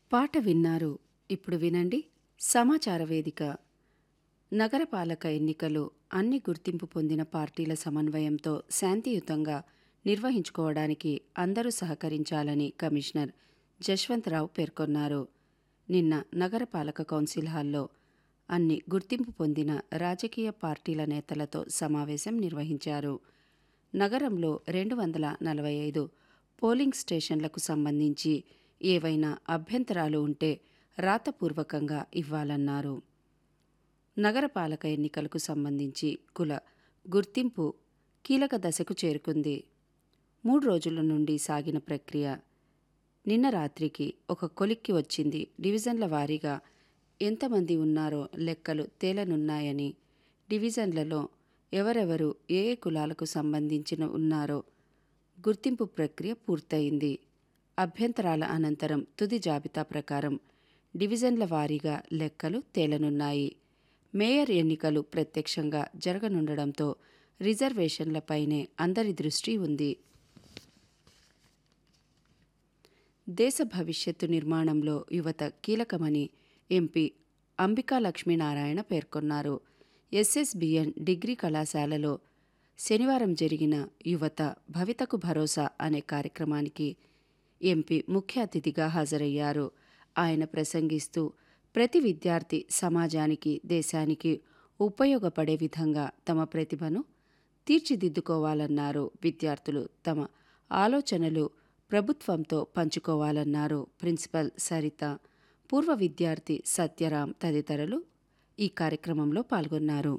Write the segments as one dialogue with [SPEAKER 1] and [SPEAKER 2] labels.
[SPEAKER 1] పాట విన్నారు ఇప్పుడు వినండి సమాచార వేదిక నగరపాలక ఎన్నికలు అన్ని గుర్తింపు పొందిన పార్టీల సమన్వయంతో శాంతియుతంగా నిర్వహించుకోవడానికి అందరూ సహకరించాలని కమిషనర్ జశ్వంతరావు పేర్కొన్నారు నిన్న నగరపాలక కౌన్సిల్ హాల్లో అన్ని గుర్తింపు పొందిన రాజకీయ పార్టీల నేతలతో సమావేశం నిర్వహించారు నగరంలో రెండు వందల నలభై ఐదు పోలింగ్ స్టేషన్లకు సంబంధించి ఏవైనా అభ్యంతరాలు ఉంటే రాతపూర్వకంగా ఇవ్వాలన్నారు నగరపాలక ఎన్నికలకు సంబంధించి కుల గుర్తింపు కీలక దశకు చేరుకుంది మూడు రోజుల నుండి సాగిన ప్రక్రియ నిన్న రాత్రికి ఒక కొలిక్కి వచ్చింది డివిజన్ల వారీగా ఎంతమంది ఉన్నారో లెక్కలు తేలనున్నాయని డివిజన్లలో ఎవరెవరు ఏ ఏ కులాలకు సంబంధించిన ఉన్నారో గుర్తింపు ప్రక్రియ పూర్తయింది అభ్యంతరాల అనంతరం తుది జాబితా ప్రకారం డివిజన్ల వారీగా లెక్కలు తేలనున్నాయి మేయర్ ఎన్నికలు ప్రత్యక్షంగా జరగనుండడంతో రిజర్వేషన్లపైనే అందరి దృష్టి ఉంది దేశ భవిష్యత్తు నిర్మాణంలో యువత కీలకమని ఎంపీ అంబికా లక్ష్మీనారాయణ పేర్కొన్నారు ఎస్ఎస్బిఎన్ డిగ్రీ కళాశాలలో శనివారం జరిగిన యువత భవితకు భరోసా అనే కార్యక్రమానికి ఎంపీ ముఖ్య అతిథిగా హాజరయ్యారు ఆయన ప్రసంగిస్తూ ప్రతి విద్యార్థి సమాజానికి దేశానికి ఉపయోగపడే విధంగా తమ ప్రతిభను తీర్చిదిద్దుకోవాలన్నారు విద్యార్థులు తమ ఆలోచనలు ప్రభుత్వంతో పంచుకోవాలన్నారు ప్రిన్సిపల్ సరిత పూర్వ విద్యార్థి సత్యరాం తదితరులు ఈ కార్యక్రమంలో పాల్గొన్నారు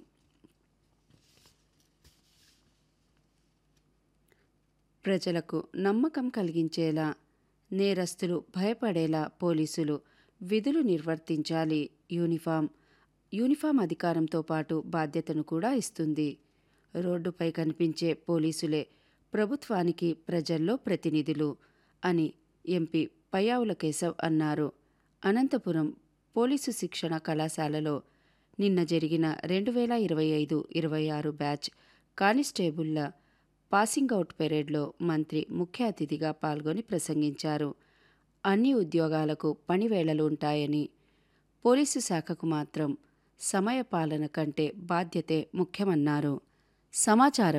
[SPEAKER 1] ప్రజలకు నమ్మకం కలిగించేలా నేరస్తులు భయపడేలా పోలీసులు విధులు నిర్వర్తించాలి యూనిఫామ్ యూనిఫామ్ అధికారంతో పాటు బాధ్యతను కూడా ఇస్తుంది రోడ్డుపై కనిపించే పోలీసులే ప్రభుత్వానికి ప్రజల్లో ప్రతినిధులు అని ఎంపీ పయ్యావుల కేశవ్ అన్నారు అనంతపురం పోలీసు శిక్షణ కళాశాలలో నిన్న జరిగిన రెండు వేల ఇరవై ఐదు ఇరవై ఆరు బ్యాచ్ కానిస్టేబుళ్ల పాసింగ్ అవుట్ పెరేడ్లో మంత్రి ముఖ్య అతిథిగా పాల్గొని ప్రసంగించారు అన్ని ఉద్యోగాలకు పనివేళలు ఉంటాయని పోలీసు శాఖకు మాత్రం సమయపాలన కంటే బాధ్యతే ముఖ్యమన్నారు సమాచార